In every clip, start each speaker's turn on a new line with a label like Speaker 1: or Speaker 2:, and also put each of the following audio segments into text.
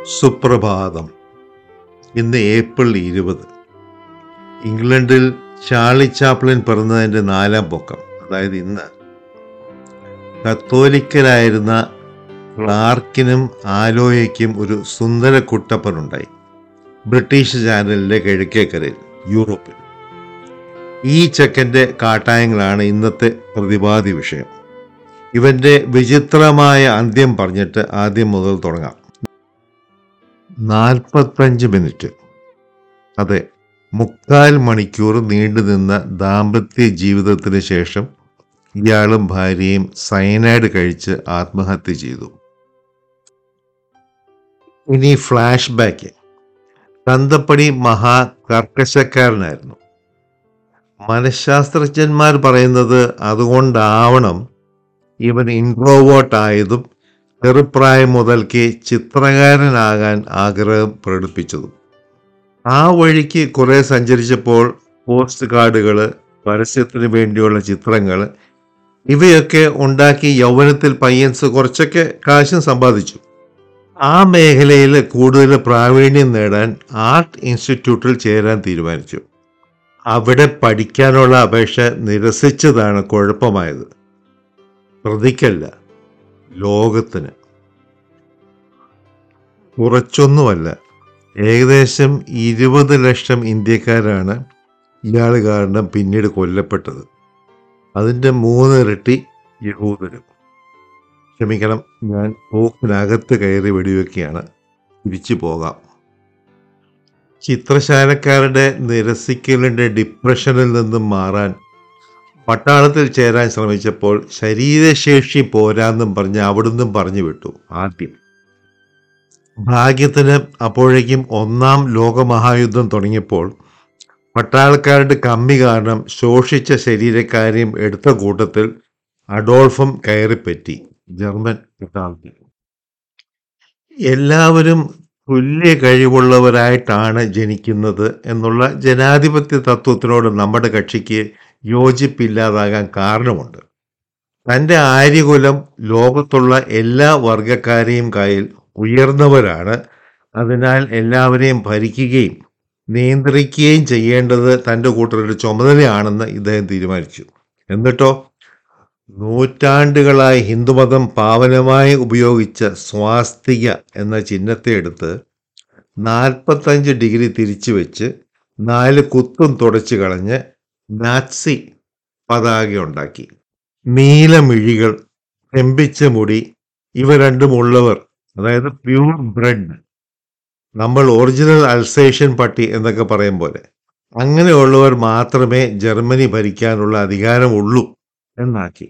Speaker 1: സുപ്രഭാതം ഇന്ന് ഏപ്രിൽ ഇരുപത് ഇംഗ്ലണ്ടിൽ ചാർലി ചാപ്ലിൻ പിറന്നതിൻ്റെ നാലാം പൊക്കം അതായത് ഇന്ന് കത്തോലിക്കരായിരുന്ന ക്ലാർക്കിനും ആലോയയ്ക്കും ഒരു സുന്ദര കുട്ടപ്പനുണ്ടായി ബ്രിട്ടീഷ് ചാനലിൻ്റെ കിഴക്കേക്കരയിൽ യൂറോപ്പിൽ ഈ ചെക്കൻ്റെ കാട്ടായങ്ങളാണ് ഇന്നത്തെ പ്രതിപാദ്യ വിഷയം ഇവൻ്റെ വിചിത്രമായ അന്ത്യം പറഞ്ഞിട്ട് ആദ്യം മുതൽ തുടങ്ങാം നാൽപ്പത്തഞ്ച് മിനിറ്റ് അതെ മുക്കാൽ മണിക്കൂർ നീണ്ടുനിന്ന ദാമ്പത്യ ജീവിതത്തിന് ശേഷം ഇയാളും ഭാര്യയും സയനൈഡ് കഴിച്ച് ആത്മഹത്യ ചെയ്തു ഇനി ഫ്ലാഷ് ബാക്ക് തന്തപ്പടി മഹാ കർക്കശക്കാരനായിരുന്നു മനഃശാസ്ത്രജ്ഞന്മാർ പറയുന്നത് അതുകൊണ്ടാവണം ഇവൻ ഇൻട്രോവേർട്ട് ആയതും ചെറുപ്രായം മുതൽക്കേ ചിത്രകാരനാകാൻ ആഗ്രഹം പ്രകടിപ്പിച്ചതും ആ വഴിക്ക് കുറെ സഞ്ചരിച്ചപ്പോൾ പോസ്റ്റ് കാർഡുകൾ പരസ്യത്തിന് വേണ്ടിയുള്ള ചിത്രങ്ങൾ ഇവയൊക്കെ ഉണ്ടാക്കി യൗവനത്തിൽ പയ്യൻസ് കുറച്ചൊക്കെ കാശും സമ്പാദിച്ചു ആ മേഖലയിൽ കൂടുതൽ പ്രാവീണ്യം നേടാൻ ആർട്ട് ഇൻസ്റ്റിറ്റ്യൂട്ടിൽ ചേരാൻ തീരുമാനിച്ചു അവിടെ പഠിക്കാനുള്ള അപേക്ഷ നിരസിച്ചതാണ് കുഴപ്പമായത് പ്രതിക്കല്ല ലോകത്തിന് കുറച്ചൊന്നുമല്ല ഏകദേശം ഇരുപത് ലക്ഷം ഇന്ത്യക്കാരാണ് ഇയാൾ കാരണം പിന്നീട് കൊല്ലപ്പെട്ടത് അതിൻ്റെ മൂന്നിരട്ടി യഹൂദരും ക്ഷമിക്കണം ഞാൻ പോക്കിനകത്ത് കയറി വെടിവെക്കുകയാണ് തിരിച്ചു പോകാം ചിത്രശാലക്കാരുടെ നിരസിക്കലിൻ്റെ ഡിപ്രഷനിൽ നിന്നും മാറാൻ പട്ടാളത്തിൽ ചേരാൻ ശ്രമിച്ചപ്പോൾ ശരീരശേഷി പോരാന്നും പറഞ്ഞ് അവിടുന്ന് പറഞ്ഞു വിട്ടു ആദ്യം ഭാഗ്യത്തിന് അപ്പോഴേക്കും ഒന്നാം ലോകമഹായുദ്ധം തുടങ്ങിയപ്പോൾ പട്ടാളക്കാരുടെ കമ്മി കാരണം ശോഷിച്ച ശരീരക്കാരെയും എടുത്ത കൂട്ടത്തിൽ അഡോൾഫും കയറിപ്പറ്റി ജർമ്മൻ പട്ടാളത്തിൽ എല്ലാവരും തുല്യ കഴിവുള്ളവരായിട്ടാണ് ജനിക്കുന്നത് എന്നുള്ള ജനാധിപത്യ തത്വത്തിനോട് നമ്മുടെ കക്ഷിക്ക് യോജിപ്പില്ലാതാകാൻ കാരണമുണ്ട് തൻ്റെ ആര്യകുലം ലോകത്തുള്ള എല്ലാ വർഗക്കാരെയും കയ്യിൽ ഉയർന്നവരാണ് അതിനാൽ എല്ലാവരെയും ഭരിക്കുകയും നിയന്ത്രിക്കുകയും ചെയ്യേണ്ടത് തൻ്റെ കൂട്ടരുടെ ചുമതലയാണെന്ന് ഇദ്ദേഹം തീരുമാനിച്ചു എന്നിട്ടോ നൂറ്റാണ്ടുകളായി ഹിന്ദുമതം പാവനമായി ഉപയോഗിച്ച സ്വാസ്തിക എന്ന ചിഹ്നത്തെ എടുത്ത് നാൽപ്പത്തഞ്ച് ഡിഗ്രി തിരിച്ചു വെച്ച് നാല് കുത്തും തുടച്ചു കളഞ്ഞ് നാറ്റ്സി പതാക ഉണ്ടാക്കി നീലമിഴികൾ ചെമ്പിച്ച മുടി ഇവ രണ്ടുമുള്ളവർ അതായത് പ്യൂർ ബ്രെഡ് നമ്മൾ ഒറിജിനൽ അൽസേഷ്യൻ പട്ടി എന്നൊക്കെ പറയും പോലെ അങ്ങനെയുള്ളവർ മാത്രമേ ജർമ്മനി ഭരിക്കാനുള്ള അധികാരമുള്ളൂ എന്നാക്കി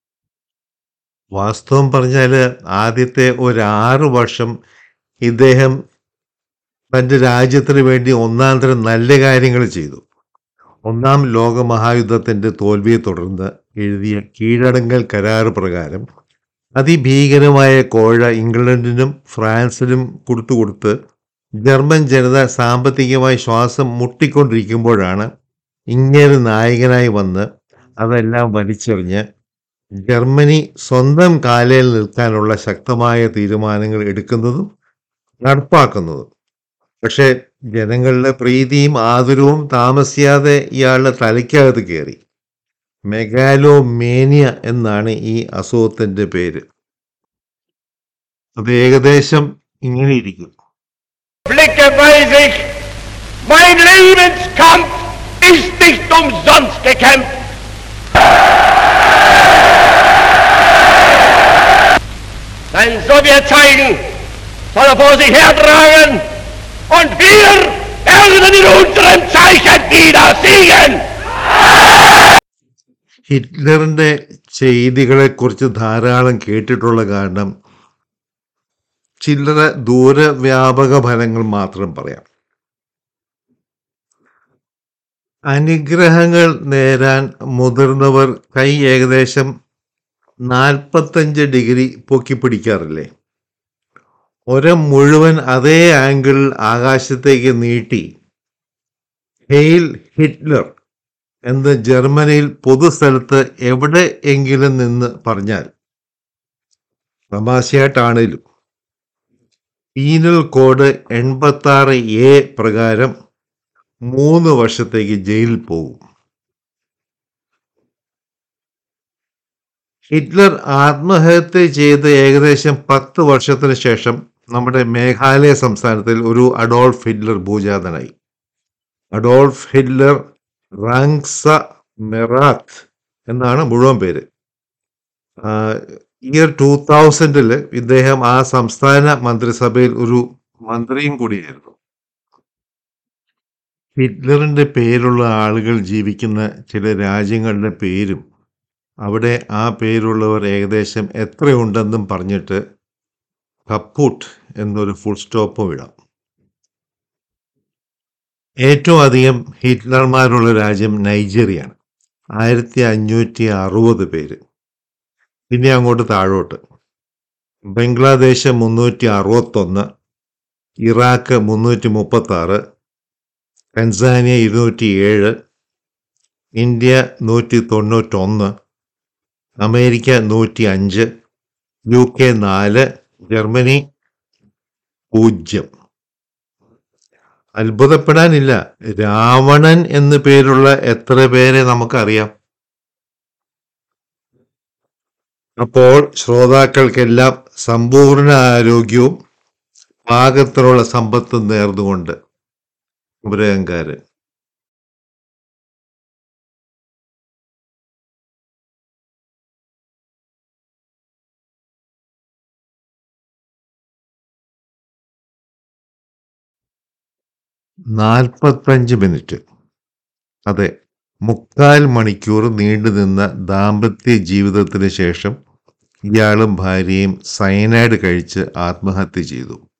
Speaker 1: വാസ്തവം പറഞ്ഞാൽ ആദ്യത്തെ ഒരു ആറു വർഷം ഇദ്ദേഹം തൻ്റെ രാജ്യത്തിന് വേണ്ടി ഒന്നാം തരം നല്ല കാര്യങ്ങൾ ചെയ്തു ഒന്നാം ലോക മഹായുദ്ധത്തിൻ്റെ തോൽവിയെ തുടർന്ന് എഴുതിയ കീഴടങ്ങൽ കരാറ് പ്രകാരം അതിഭീകരമായ കോഴ ഇംഗ്ലണ്ടിനും ഫ്രാൻസിനും കൊടുത്തു കൊടുത്ത് ജർമ്മൻ ജനത സാമ്പത്തികമായി ശ്വാസം മുട്ടിക്കൊണ്ടിരിക്കുമ്പോഴാണ് ഇങ്ങനെ നായകനായി വന്ന് അതെല്ലാം വലിച്ചെറിഞ്ഞ് ജർമ്മനി സ്വന്തം കാലയിൽ നിൽക്കാനുള്ള ശക്തമായ തീരുമാനങ്ങൾ എടുക്കുന്നതും നടപ്പാക്കുന്നതും പക്ഷേ ജനങ്ങളുടെ പ്രീതിയും ആദരവും താമസിയാതെ ഇയാളുടെ തലയ്ക്കകത്ത് കയറി മെഗാലോമേനിയ എന്നാണ് ഈ അസുഖത്തിൻ്റെ പേര് അത് ഏകദേശം ഇങ്ങനെ ഇരിക്കും
Speaker 2: Blicke weiß ich, mein Lebenskampf ist nicht umsonst gekämpft. Sein Sowjetzeichen soll er vor sich hertragen und wir werden in unserem Zeichen wieder siegen.
Speaker 1: ഹിറ്റ്ലറിന്റെ ചെയ്തികളെക്കുറിച്ച് ധാരാളം കേട്ടിട്ടുള്ള കാരണം ചില്ലറ ദൂരവ്യാപക ഫലങ്ങൾ മാത്രം പറയാം അനുഗ്രഹങ്ങൾ നേരാൻ മുതിർന്നവർ കൈ ഏകദേശം നാൽപ്പത്തഞ്ച് ഡിഗ്രി പൊക്കി പിടിക്കാറില്ലേ ഒരം മുഴുവൻ അതേ ആംഗിളിൽ ആകാശത്തേക്ക് നീട്ടി ഹെയിൽ ഹിറ്റ്ലർ എന്ന് ജർമ്മനിയിൽ പൊതുസ്ഥലത്ത് എവിടെ എങ്കിലും നിന്ന് പറഞ്ഞാൽ തമാശയായിട്ടാണേലും പീനൽ കോഡ് എൺപത്തി ആറ് എ പ്രകാരം മൂന്ന് വർഷത്തേക്ക് ജയിലിൽ പോകും ഹിറ്റ്ലർ ആത്മഹത്യ ചെയ്ത് ഏകദേശം പത്ത് വർഷത്തിന് ശേഷം നമ്മുടെ മേഘാലയ സംസ്ഥാനത്തിൽ ഒരു അഡോൾഫ് ഹിറ്റ്ലർ ഭൂജാതനായി അഡോൾഫ് ഹിറ്റ്ലർ റാങ്സ മെറാത്ത് എന്നാണ് മുഴുവൻ പേര് ഇയർ ടൂ തൗസൻഡിൽ ഇദ്ദേഹം ആ സംസ്ഥാന മന്ത്രിസഭയിൽ ഒരു മന്ത്രിയും കൂടിയായിരുന്നു ഹിറ്റ്ലറിന്റെ പേരുള്ള ആളുകൾ ജീവിക്കുന്ന ചില രാജ്യങ്ങളുടെ പേരും അവിടെ ആ പേരുള്ളവർ ഏകദേശം എത്രയുണ്ടെന്നും പറഞ്ഞിട്ട് കപ്പൂട്ട് എന്നൊരു ഫുൾ സ്റ്റോപ്പും ഇടാം ഏറ്റവും അധികം ഹിറ്റ്ലർമാരുള്ള രാജ്യം നൈജീരിയാണ് ആയിരത്തി അഞ്ഞൂറ്റി അറുപത് പേര് പിന്നെ അങ്ങോട്ട് താഴോട്ട് ബംഗ്ലാദേശ് മുന്നൂറ്റി അറുപത്തൊന്ന് ഇറാഖ് മുന്നൂറ്റി മുപ്പത്തി ആറ് ടൻസാനിയ ഇരുന്നൂറ്റി ഏഴ് ഇന്ത്യ നൂറ്റി തൊണ്ണൂറ്റൊന്ന് അമേരിക്ക നൂറ്റി അഞ്ച് യു കെ നാല് ജർമ്മനി പൂജ്യം അത്ഭുതപ്പെടാനില്ല രാവണൻ എന്നു പേരുള്ള എത്ര പേരെ നമുക്കറിയാം അപ്പോൾ ശ്രോതാക്കൾക്കെല്ലാം സമ്പൂർണ്ണ ആരോഗ്യവും പാകത്തിലുള്ള സമ്പത്തും നേർന്നുകൊണ്ട് ഉപരകങ്കാരൻ നാൽപ്പത്തഞ്ച് മിനിറ്റ് അതെ മുക്കാൽ മണിക്കൂർ നീണ്ടുനിന്ന ദാമ്പത്യ ജീവിതത്തിന് ശേഷം ഇയാളും ഭാര്യയും സയനൈഡ് കഴിച്ച് ആത്മഹത്യ ചെയ്തു